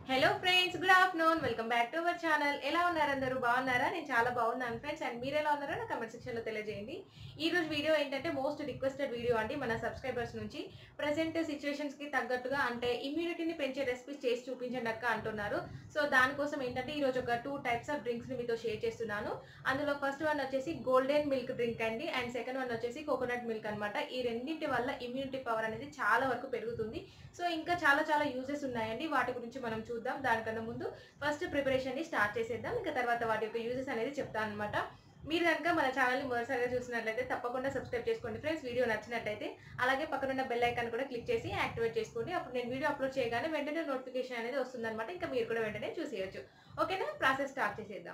hello friends good afternoon welcome back to our channel ఎలా ఉన్నారు అందరూ బాగున్నారా నేను చాలా బాగున్నాను ఫ్రెండ్స్ అండ్ మీరు ఎలా ఉన్నారో నా కమెంట్ సెక్షన్ లో తెలియజేయండి ఈ రోజు వీడియో ఏంటంటే మోస్ట్ రిక్వెస్టెడ్ వీడియో అండి మన సబ్స్క్రైబర్స్ నుంచి ప్రెసెంట్ సిచ్యువేషన్స్ కి తగ్గట్టుగా అంటే ఇమ్యూనిటీని పెంచే రెసిపీస్ చేసి చూపించండి అక్క అంటున్నారు సో దానికోసం ఏంటంటే ఈ రోజు ఒక టూ టైప్స్ ఆఫ్ డ్రింక్స్ ని మీతో షేర్ చేస్తున్నాను అందులో ఫస్ట్ వన్ వచ్చేసి గోల్డెన్ మిల్క్ డ్రింక్ అండి అండ్ సెకండ్ వన్ వచ్చేసి కోకోనట్ మిల్క్ అన్నమాట ఈ రెండింటి వల్ల ఇమ్యూనిటీ పవర్ అనేది చాలా వరకు పెరుగుతుంది సో ఇంకా చాలా చాలా యూజెస్ ఉన్నాయండి వాటి గురించి మనం చూద్దాం దానికన్నా ముందు ఫస్ట్ ప్రిపరేషన్ ని స్టార్ట్ చేసేద్దాం ఇంకా తర్వాత వాటి యొక్క యూజెస్ అనేది చెప్తాను అనమాట మీరు కనుక మన ఛానల్ని మొదటిసారిగా చూసినట్లయితే తప్పకుండా సబ్స్క్రైబ్ చేసుకోండి ఫ్రెండ్స్ వీడియో నచ్చినట్లయితే అలాగే పక్కనున్న బెల్ ఐకాన్ కూడా క్లిక్ చేసి యాక్టివేట్ చేసుకోండి అప్పుడు నేను వీడియో అప్లోడ్ చేయగానే వెంటనే నోటిఫికేషన్ అనేది వస్తుందన్నమాట ఇంకా మీరు కూడా వెంటనే చూసేయచ్చు ఓకేనా ప్రాసెస్ స్టార్ట్ చేసేద్దాం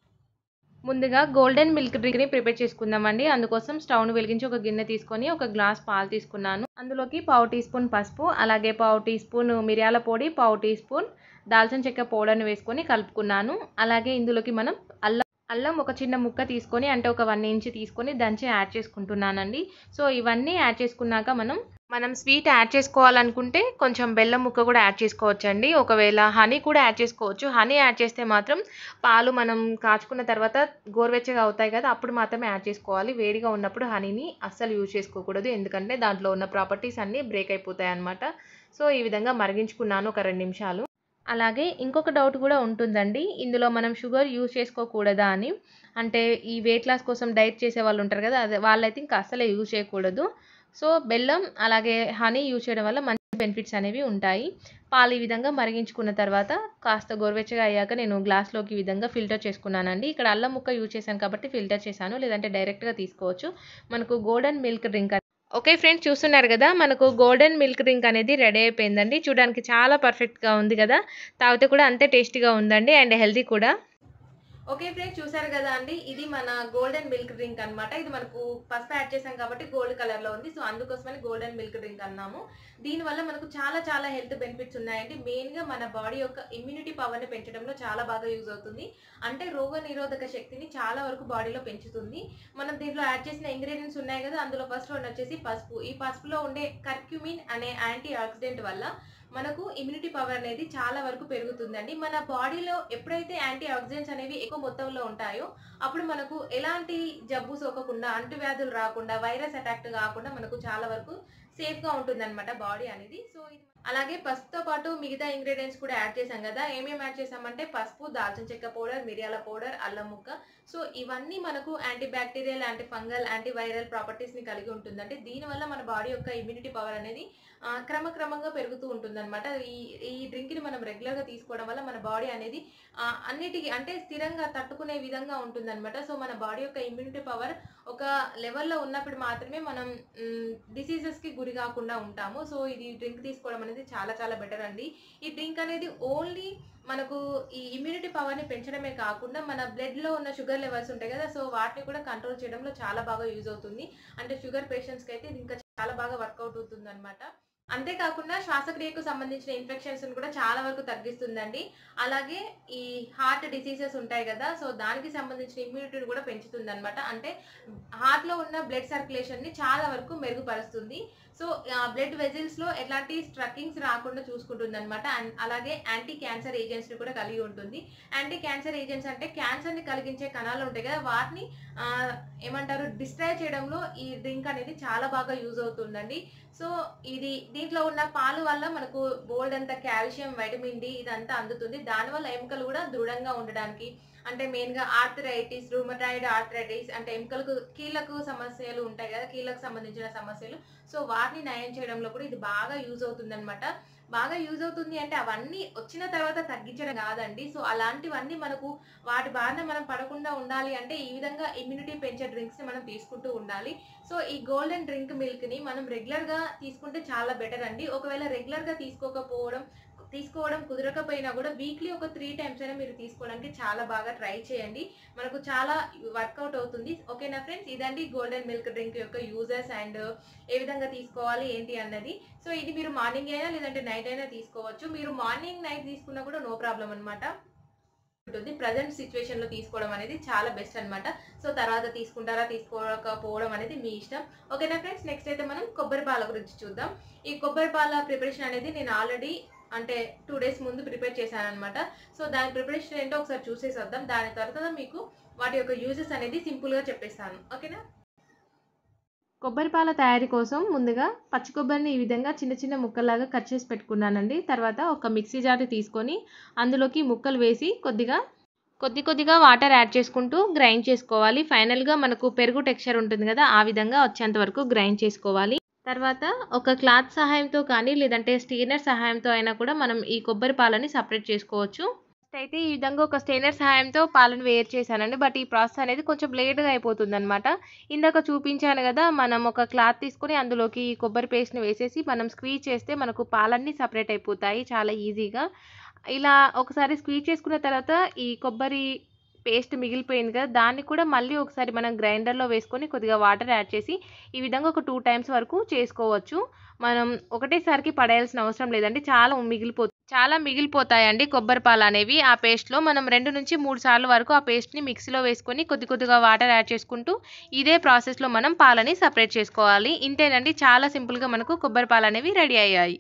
ముందుగా గోల్డెన్ మిల్క్ డ్రింక్ని ప్రిపేర్ చేసుకుందామండి అందుకోసం స్టవ్ను వెలిగించి ఒక గిన్నె తీసుకొని ఒక గ్లాస్ పాలు తీసుకున్నాను అందులోకి పావు టీ స్పూన్ పసుపు అలాగే పావు టీ స్పూన్ మిరియాల పొడి పావు టీ స్పూన్ దాల్చిన చెక్క పౌడర్ని వేసుకొని కలుపుకున్నాను అలాగే ఇందులోకి మనం అల్లం అల్లం ఒక చిన్న ముక్క తీసుకొని అంటే ఒక వన్ ఇంచ్ తీసుకొని దంచి యాడ్ చేసుకుంటున్నానండి సో ఇవన్నీ యాడ్ చేసుకున్నాక మనం మనం స్వీట్ యాడ్ చేసుకోవాలనుకుంటే కొంచెం బెల్లం ముక్క కూడా యాడ్ చేసుకోవచ్చండి ఒకవేళ హనీ కూడా యాడ్ చేసుకోవచ్చు హనీ యాడ్ చేస్తే మాత్రం పాలు మనం కాచుకున్న తర్వాత గోరువెచ్చగా అవుతాయి కదా అప్పుడు మాత్రమే యాడ్ చేసుకోవాలి వేడిగా ఉన్నప్పుడు హనీని అస్సలు యూజ్ చేసుకోకూడదు ఎందుకంటే దాంట్లో ఉన్న ప్రాపర్టీస్ అన్నీ బ్రేక్ అయిపోతాయి అన్నమాట సో ఈ విధంగా మరిగించుకున్నాను ఒక రెండు నిమిషాలు అలాగే ఇంకొక డౌట్ కూడా ఉంటుందండి ఇందులో మనం షుగర్ యూజ్ చేసుకోకూడదా అని అంటే ఈ వెయిట్ లాస్ కోసం డైట్ చేసే వాళ్ళు ఉంటారు కదా అదే వాళ్ళైతే ఇంకా అస్సలే యూజ్ చేయకూడదు సో బెల్లం అలాగే హనీ యూజ్ చేయడం వల్ల మంచి బెనిఫిట్స్ అనేవి ఉంటాయి పాలు ఈ విధంగా మరిగించుకున్న తర్వాత కాస్త గోరువెచ్చగా అయ్యాక నేను గ్లాస్లోకి ఈ విధంగా ఫిల్టర్ చేసుకున్నానండి ఇక్కడ అల్లం ముక్క యూజ్ చేశాను కాబట్టి ఫిల్టర్ చేశాను లేదంటే డైరెక్ట్గా తీసుకోవచ్చు మనకు golden milk drink okay friends చూస్తున్నారు కదా మనకు గోల్డెన్ మిల్క్ డ్రింక్ అనేది రెడీ అయిపోయిందండి చూడడానికి చాలా పర్ఫెక్ట్గా ఉంది కదా తాగితే కూడా అంతే టేస్టీగా ఉందండి అండ్ హెల్తీ కూడా ఓకే ఫ్రెండ్స్ చూసారు కదా అండి ఇది మన గోల్డెన్ మిల్క్ డ్రింక్ అన్నమాట ఇది మనకు పసుపు యాడ్ చేసాం కాబట్టి గోల్డ్ కలర్ లో ఉంది సో అందుకోసమని గోల్డెన్ మిల్క్ డ్రింక్ అన్నాము దీనివల్ల మనకు చాలా చాలా హెల్త్ బెనిఫిట్స్ ఉన్నాయండి మెయిన్ గా మన బాడీ యొక్క ఇమ్యూనిటీ పవర్ ని పెంచడంలో చాలా బాగా యూజ్ అవుతుంది అంటే రోగ నిరోధక శక్తిని చాలా వరకు బాడీలో పెంచుతుంది మనం దీంట్లో యాడ్ చేసిన ఇంగ్రీడియంట్స్ ఉన్నాయి కదా అందులో ఫస్ట్ వన్ వచ్చేసి పసుపు ఈ పసుపులో ఉండే కర్క్యూమిన్ అనే యాంటీ ఆక్సిడెంట్ వల్ల మనకు ఇమ్యూనిటీ పవర్ అనేది చాలా వరకు పెరుగుతుందండి మన బాడీలో ఎప్పుడైతే యాంటీ ఆక్సిడెంట్స్ అనేవి ఎక్కువ మొత్తంలో ఉంటాయో అప్పుడు మనకు ఎలాంటి జబ్బు సోకకుండా అంటువ్యాధులు రాకుండా వైరస్ అటాక్ కాకుండా మనకు చాలా వరకు సేఫ్ గా ఉంటుంది అనమాట బాడీ అనేది సో ఇది అలాగే పసుపుతో పాటు మిగతా ఇంగ్రీడియంట్స్ కూడా యాడ్ చేసాం కదా ఏమేమి యాడ్ చేసామంటే పసుపు దాల్చిన చెక్క పౌడర్ మిరియాల పౌడర్ అల్లం ముక్క సో ఇవన్నీ మనకు antibacterial antifungal antiviral properties ని కలిగి ఉంటుందంటే దీనివల్ల మన బాడీ యొక్క ఇమ్యూనిటీ పవర్ అనేది ఆ, క్రమక్రమంగా పెరుగుతూ ఉంటుంది అనమాట ఈ ఈ డ్రింక్ ని మనం రెగ్యులర్ గా తీసుకోవడం వల్ల మన బాడీ అనేది ఆ, అన్నిటికీ అంటే స్థిరంగా తట్టుకునే విధంగా ఉంటుంది అనమాట సో మన బాడీ యొక్క ఇమ్యూనిటీ పవర్ ఒక లెవెల్లో ఉన్నప్పుడు మాత్రమే మనం డిసీజెస్ కి గురి కాకుండా ఉంటాము సో ఇది డ్రింక్ తీసుకోవడం అనేది చాలా చాలా బెటర్ అండి ఈ డ్రింక్ అనేది ఓన్లీ మనకు ఈ ఇమ్యూనిటీ పవర్ ని పెంచడమే కాకుండా మన బ్లడ్ లో ఉన్న షుగర్ లెవెల్స్ ఉంటాయి కదా సో వాటిని కూడా కంట్రోల్ చేయడంలో చాలా బాగా యూజ్ అవుతుంది అంటే షుగర్ పేషెంట్స్ కి అయితే ఇది ఇంకా చాలా బాగా వర్కౌట్ అవుతుంది అనమాట అంతేకాకుండా శ్వాసక్రియకు సంబంధించిన ఇన్ఫెక్షన్స్ కూడా చాలా వరకు తగ్గిస్తుందండి అలాగే ఈ హార్ట్ డిసీజెస్ ఉంటాయి కదా సో దానికి సంబంధించిన ఇమ్యూనిటీని కూడా పెంచుతుంది అనమాట అంటే హార్ట్ లో ఉన్న బ్లడ్ సర్క్యులేషన్ ని చాలా వరకు మెరుగుపరుస్తుంది సో బ్లడ్ వెజిల్స్ లో ఎలాంటి స్ట్రక్కింగ్స్ రాకుండా చూసుకుంటుంది అనమాట అలాగే యాంటీ క్యాన్సర్ ఏజెంట్స్ ని కూడా కలిగి ఉంటుంది యాంటీ క్యాన్సర్ ఏజెంట్స్ అంటే క్యాన్సర్ ని కలిగించే కణాలు ఉంటాయి కదా వాటిని ఆ, ఏమంటారు డిస్ట్రాయ్ చేయడంలో ఈ డ్రింక్ అనేది చాలా బాగా యూజ్ అవుతుందండి సో ఇది దీంట్లో ఉన్న పాలు వల్ల మనకు బోల్డ్ అంత కాల్షియం వైటమిన్ డి ఇదంతా అందుతుంది దానివల్ల ఎముకలు కూడా దృఢంగా ఉండడానికి అంటే మెయిన్ గా ఆర్థరైటిస్ రూమటాయిడ్ ఆర్థరైటిస్ అంటే ఎముకలకు కీళ్ళకు సమస్యలు ఉంటాయి కదా కీళ్ళకు సంబంధించిన సమస్యలు సో వాటిని నయం చేయడంలో కూడా ఇది బాగా యూజ్ అవుతుంది బాగా యూజ్ అవుతుంది అంటే అవన్నీ వచ్చిన తర్వాత తగ్గించడం కాదండి సో అలాంటివన్నీ మనకు వాటి బారిన మనం పడకుండా ఉండాలి అంటే ఈ విధంగా ఇమ్యూనిటీ పెంచే డ్రింక్స్ ని మనం తీసుకుంటూ ఉండాలి సో ఈ గోల్డెన్ డ్రింక్ మిల్క్ ని మనం రెగ్యులర్ గా తీసుకుంటే చాలా బెటర్ అండి ఒకవేళ రెగ్యులర్ గా తీసుకోకపోవడం తీసుకోవడం కుదరకపోయినా కూడా వీక్లీ ఒక త్రీ టైమ్స్ అయినా మీరు తీసుకోవడానికి చాలా బాగా ట్రై చేయండి మనకు చాలా వర్కౌట్ అవుతుంది ఓకేనా ఫ్రెండ్స్ ఇదండి గోల్డెన్ మిల్క్ డ్రింక్ యొక్క యూజెస్ అండ్ ఏ విధంగా తీసుకోవాలి ఏంటి అన్నది సో ఇది మీరు మార్నింగ్ అయినా లేదంటే నైట్ అయినా తీసుకోవచ్చు మీరు మార్నింగ్ నైట్ తీసుకున్నా కూడా నో ప్రాబ్లం అనమాట ఉంటుంది ప్రజెంట్ సిచ్యువేషన్ లో తీసుకోవడం అనేది చాలా బెస్ట్ అన్నమాట సో తర్వాత తీసుకుంటారా తీసుకోకపోవడం అనేది మీ ఇష్టం ఓకేనా ఫ్రెండ్స్ నెక్స్ట్ అయితే మనం కొబ్బరి పాల గురించి చూద్దాం ఈ కొబ్బరి పాల ప్రిపరేషన్ అనేది నేను ఆల్రెడీ అంటే టూ డేస్ ముందు ప్రిపేర్ చేశాను అనమాట సో దాని ప్రిపరేషన్ ఏంటో ఒకసారి చూసేసి వద్దాం దాని తర్వాత మీకు వాటి యొక్క యూజెస్ అనేది సింపుల్గా చెప్పేస్తాను ఓకేనా కొబ్బరి పాల తయారీ కోసం ముందుగా పచ్చి కొబ్బరిని ఈ విధంగా చిన్న చిన్న ముక్కల్లాగా కట్ చేసి పెట్టుకున్నానండి తర్వాత ఒక మిక్సీ జార్ తీసుకొని అందులోకి ముక్కలు వేసి కొద్దిగా కొద్ది కొద్దిగా వాటర్ యాడ్ చేసుకుంటూ గ్రైండ్ చేసుకోవాలి ఫైనల్గా మనకు పెరుగు టెక్స్చర్ ఉంటుంది కదా ఆ విధంగా వచ్చేంత వరకు గ్రైండ్ చేసుకోవాలి తర్వాత ఒక క్లాత్ సహాయంతో కానీ లేదంటే స్టీనర్ సహాయంతో అయినా కూడా మనం ఈ కొబ్బరి పాలని సపరేట్ చేసుకోవచ్చు అయితే ఈ విధంగా ఒక స్టెయినర్ సహాయంతో పాలను వేరు చేశానండి బట్ ఈ ప్రాసెస్ అనేది కొంచెం లేట్గా అయిపోతుంది అనమాట ఇందాక చూపించాను కదా మనం ఒక క్లాత్ తీసుకొని అందులోకి ఈ కొబ్బరి పేస్ట్ని వేసేసి మనం స్క్వీజ్ చేస్తే మనకు పాలన్నీ సపరేట్ అయిపోతాయి చాలా ఈజీగా ఇలా ఒకసారి స్క్వీజ్ చేసుకున్న తర్వాత ఈ కొబ్బరి పేస్ట్ మిగిలిపోయింది కదా దాన్ని కూడా మళ్ళీ ఒకసారి మనం గ్రైండర్లో వేసుకొని కొద్దిగా వాటర్ యాడ్ చేసి ఈ విధంగా ఒక టూ టైమ్స్ వరకు చేసుకోవచ్చు మనం ఒకటేసారికి పడేయాల్సిన అవసరం లేదండి చాలా మిగిలిపో చాలా మిగిలిపోతాయండి కొబ్బరి పాలు అనేవి ఆ పేస్ట్లో మనం రెండు నుంచి మూడు సార్లు వరకు ఆ పేస్ట్ని మిక్సీలో వేసుకొని కొద్ది కొద్దిగా వాటర్ యాడ్ చేసుకుంటూ ఇదే ప్రాసెస్లో మనం పాలని సపరేట్ చేసుకోవాలి ఇంతేనండి చాలా సింపుల్గా మనకు కొబ్బరి పాలు అనేవి రెడీ అయ్యాయి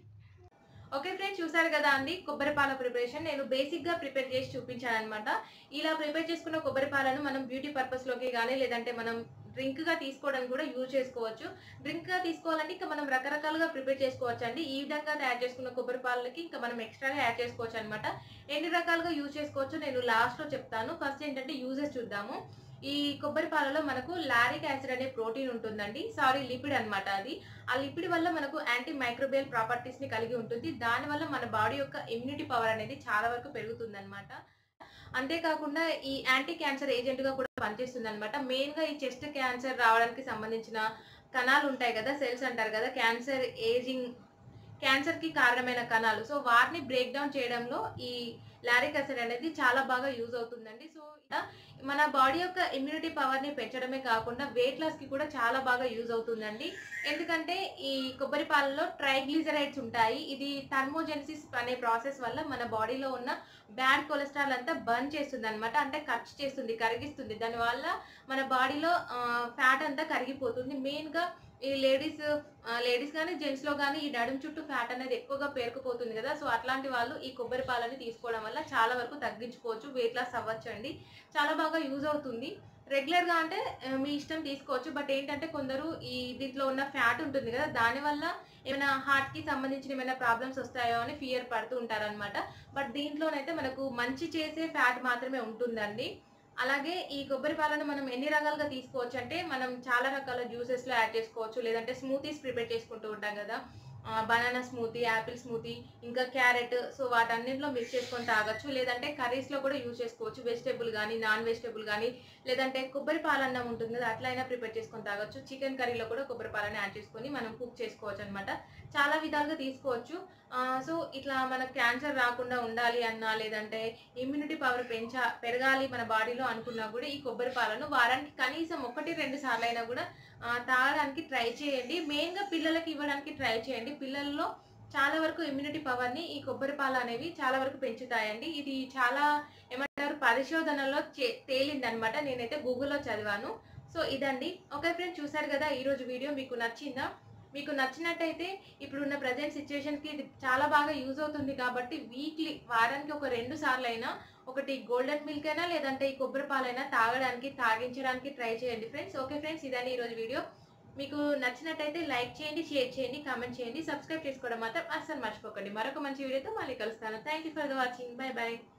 ఓకే ఫ్రెండ్స్ చూసారు కదా అండి కొబ్బరి పాల ప్రిపరేషన్ నేను బేసిక్గా ప్రిపేర్ చేసి చూపించాను అనమాట ఇలా ప్రిపేర్ చేసుకున్న కొబ్బరి పాలను మనం బ్యూటీ పర్పస్లోకి కానీ లేదంటే మనం డ్రింక్గా తీసుకోవడానికి కూడా యూజ్ చేసుకోవచ్చు డ్రింక్గా తీసుకోవాలంటే ఇంకా మనం రకరకాలుగా ప్రిపేర్ చేసుకోవచ్చు అండి ఈ విధంగా తయారు చేసుకున్న కొబ్బరి పాలకి ఇంకా మనం ఎక్స్ట్రాగా యాడ్ చేసుకోవచ్చు అనమాట ఎన్ని రకాలుగా యూజ్ చేసుకోవచ్చు నేను లాస్ట్లో చెప్తాను ఫస్ట్ ఏంటంటే యూజెస్ చూద్దాము ఈ కొబ్బరి పాలలో మనకు లారిక్ యాసిడ్ అనే ప్రోటీన్ ఉంటుందండి సారీ లిపిడ్ అనమాట అది ఆ లిపిడ్ వల్ల మనకు యాంటీ మైక్రోబియల్ ప్రాపర్టీస్ ని కలిగి ఉంటుంది దానివల్ల మన బాడీ యొక్క ఇమ్యూనిటీ పవర్ అనేది చాలా వరకు పెరుగుతుంది అనమాట అంతేకాకుండా ఈ యాంటీ క్యాన్సర్ ఏజెంట్ గా కూడా పనిచేస్తుంది అనమాట మెయిన్ గా ఈ చెస్ట్ క్యాన్సర్ రావడానికి సంబంధించిన కణాలు ఉంటాయి కదా సెల్స్ అంటారు కదా క్యాన్సర్ ఏజింగ్ క్యాన్సర్ కి కారణమైన కణాలు సో వాటిని బ్రేక్ డౌన్ చేయడంలో ఈ లారిక్ యాసిడ్ అనేది చాలా బాగా యూజ్ అవుతుందండి సో మన బాడీ యొక్క ఇమ్యూనిటీ పవర్ ని పెంచడమే కాకుండా వెయిట్ లాస్ కి కూడా చాలా బాగా యూజ్ అవుతుందండి ఎందుకంటే ఈ కొబ్బరి పాలలో ట్రైగ్లిజరైడ్స్ ఉంటాయి ఇది థర్మోజెనిసిస్ అనే ప్రాసెస్ వల్ల మన బాడీలో ఉన్న బ్యాడ్ కొలెస్ట్రాల్ అంతా బర్న్ చేస్తుంది అనమాట అంటే ఖర్చు చేస్తుంది కరిగిస్తుంది దానివల్ల మన బాడీలో ఫ్యాట్ అంతా కరిగిపోతుంది మెయిన్గా ఈ లేడీస్ లేడీస్ కానీ జెంట్స్లో కానీ ఈ నడుము చుట్టూ ఫ్యాట్ అనేది ఎక్కువగా పేరుకుపోతుంది కదా సో అట్లాంటి వాళ్ళు ఈ కొబ్బరి పాలని తీసుకోవడం వల్ల చాలా వరకు తగ్గించుకోవచ్చు వెయిట్ లాస్ అవ్వచ్చు అండి చాలా బాగా యూజ్ అవుతుంది రెగ్యులర్గా అంటే మీ ఇష్టం తీసుకోవచ్చు బట్ ఏంటంటే కొందరు ఈ దీంట్లో ఉన్న ఫ్యాట్ ఉంటుంది కదా దానివల్ల ఏమైనా హార్ట్కి సంబంధించిన ఏమైనా ప్రాబ్లమ్స్ వస్తాయో అని ఫియర్ పడుతూ ఉంటారనమాట బట్ దీంట్లోనైతే మనకు మంచి చేసే ఫ్యాట్ మాత్రమే ఉంటుందండి అలాగే ఈ కొబ్బరి పాలను మనం ఎన్ని రకాలుగా తీసుకోవచ్చు అంటే మనం చాలా రకాల జ్యూసెస్లో యాడ్ చేసుకోవచ్చు లేదంటే స్మూతీస్ ప్రిపేర్ చేసుకుంటూ ఉంటాం కదా బనానా స్మూతీ యాపిల్ స్మూతీ ఇంకా క్యారెట్ సో వాటన్నింటిలో మిక్స్ చేసుకొని తాగొచ్చు లేదంటే కర్రీస్లో కూడా యూజ్ చేసుకోవచ్చు వెజిటేబుల్ కానీ నాన్ వెజిటేబుల్ కానీ లేదంటే కొబ్బరి పాలన్నం ఉంటుంది కదా అట్లా అయినా ప్రిపేర్ చేసుకొని తాగొచ్చు చికెన్ కర్రీలో కూడా కొబ్బరి పాలను యాడ్ చేసుకొని మనం కుక్ చేసుకోవచ్చు అనమాట చాలా విధాలుగా తీసుకోవచ్చు సో ఇట్లా మనకు క్యాన్సర్ రాకుండా ఉండాలి అన్నా లేదంటే ఇమ్యూనిటీ పవర్ పెంచా పెరగాలి మన బాడీలో అనుకున్నా కూడా ఈ కొబ్బరి పాలను వారానికి కనీసం ఒకటి రెండు సార్లు అయినా కూడా తాగడానికి ట్రై చేయండి మెయిన్గా పిల్లలకి ఇవ్వడానికి ట్రై చేయండి పిల్లల్లో చాలా వరకు ఇమ్యూనిటీ పవర్ని ఈ కొబ్బరి పాలు అనేవి చాలా వరకు పెంచుతాయండి ఇది చాలా ఏమంటారు పరిశోధనలో తేలింది అనమాట నేనైతే గూగుల్లో చదివాను సో ఇదండి ఓకే ఫ్రెండ్స్ చూసారు కదా ఈరోజు వీడియో మీకు నచ్చిందా మీకు నచ్చినట్టయితే ఇప్పుడున్న ప్రజెంట్ సిచ్యువేషన్కి ఇది చాలా బాగా యూజ్ అవుతుంది కాబట్టి వీక్లీ వారానికి ఒక రెండు సార్లు అయినా ఒకటి గోల్డెన్ మిల్క్ అయినా లేదంటే ఈ కొబ్బరి పాలైనా తాగడానికి తాగించడానికి ట్రై చేయండి ఫ్రెండ్స్ ఓకే ఫ్రెండ్స్ ఇదని ఈరోజు వీడియో మీకు నచ్చినట్టయితే లైక్ చేయండి షేర్ చేయండి కామెంట్ చేయండి సబ్స్క్రైబ్ చేసుకోవడం మాత్రం అస్సలు మర్చిపోకండి మరొక మంచి వీడియోతో మళ్ళీ కలుస్తాను thank you for the watching bye bye